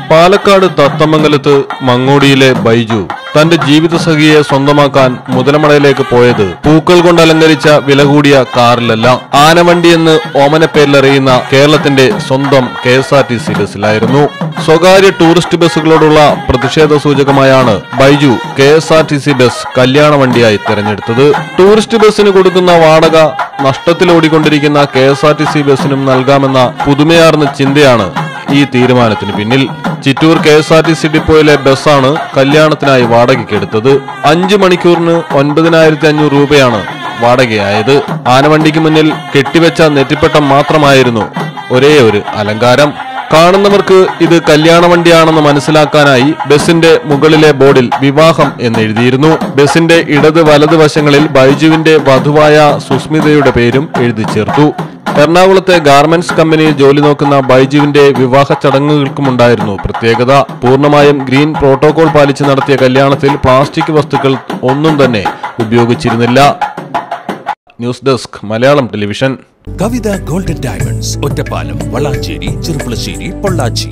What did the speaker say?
പാലക്കാട് തത്തമംഗലത്ത് മങ്ങോടിയിലെ ബൈജു തന്റെ ജീവിതസഖിയെ സ്വന്തമാക്കാൻ മുതലമടയിലേക്ക് പോയത് പൂക്കൾ കൊണ്ട് അലങ്കരിച്ച വില കൂടിയ കാറിലല്ല ആനവണ്ടി എന്ന് ഓമനപ്പേരിലറിയുന്ന കേരളത്തിന്റെ സ്വന്തം K S R T C ബസ്സിലായിരുന്നു സ്വകാര്യ ടൂറിസ്റ്റ് ബസ്സുകളോടുള്ള പ്രതിഷേധ സൂചകമായാണ് Baiju K S R T C bus കല്യാണ വണ്ടിയായി തെരഞ്ഞെടുത്തത് ടൂറിസ്റ്റ് ബസ്സിന് കൊടുക്കുന്ന വാടക നഷ്ടത്തിലോടിക്കൊണ്ടിരിക്കുന്ന K S R T C ബസ്സിനും നൽകാമെന്ന പുതുമയാർന്ന ചിന്തയാണ് ഈ തീരുമാനത്തിന് പിന്നിൽ Chittur K S R T C ഡിപ്പോയിലെ ബസ്സാണ് കല്യാണത്തിനായി വാടകയ്ക്കെടുത്തത് അഞ്ചു മണിക്കൂറിന് ഒൻപതിനായിരത്തി അഞ്ഞൂറ് രൂപയാണ് വാടകയായത് ആനവണ്ടിക്ക് മുന്നിൽ കെട്ടിവെച്ച നെറ്റിപ്പട്ടം മാത്രമായിരുന്നു ഒരേ ഒരു അലങ്കാരം കാണുന്നവർക്ക് ഇത് കല്യാണ വണ്ടിയാണെന്ന് മനസ്സിലാക്കാനായി ബസിന്റെ മുകളിലെ ബോർഡിൽ വിവാഹം എന്നെഴുതിയിരുന്നു ബസിന്റെ ഇടത് വലത് വശങ്ങളിൽ ബൈജുവിന്റെ വധുവായ സുസ്മിതയുടെ പേരും എഴുതി ചേർത്തു എറണാകുളത്തെ ഗാർമെന്റ്സ് കമ്പനിയിൽ ജോലി നോക്കുന്ന ബൈജുവിന്റെ വിവാഹ ചടങ്ങുകൾക്കുമുണ്ടായിരുന്നു പ്രത്യേകത പൂർണ്ണമായും ഗ്രീൻ പ്രോട്ടോകോൾ പാലിച്ച് നടത്തിയ കല്യാണത്തിൽ പ്ലാസ്റ്റിക് വസ്തുക്കൾ ഒന്നും തന്നെ ഉപയോഗിച്ചിരുന്നില്ല news desk Malayalam television Kavitha golden diamonds Ottapalam Valanchery Cherpulassery Pollachi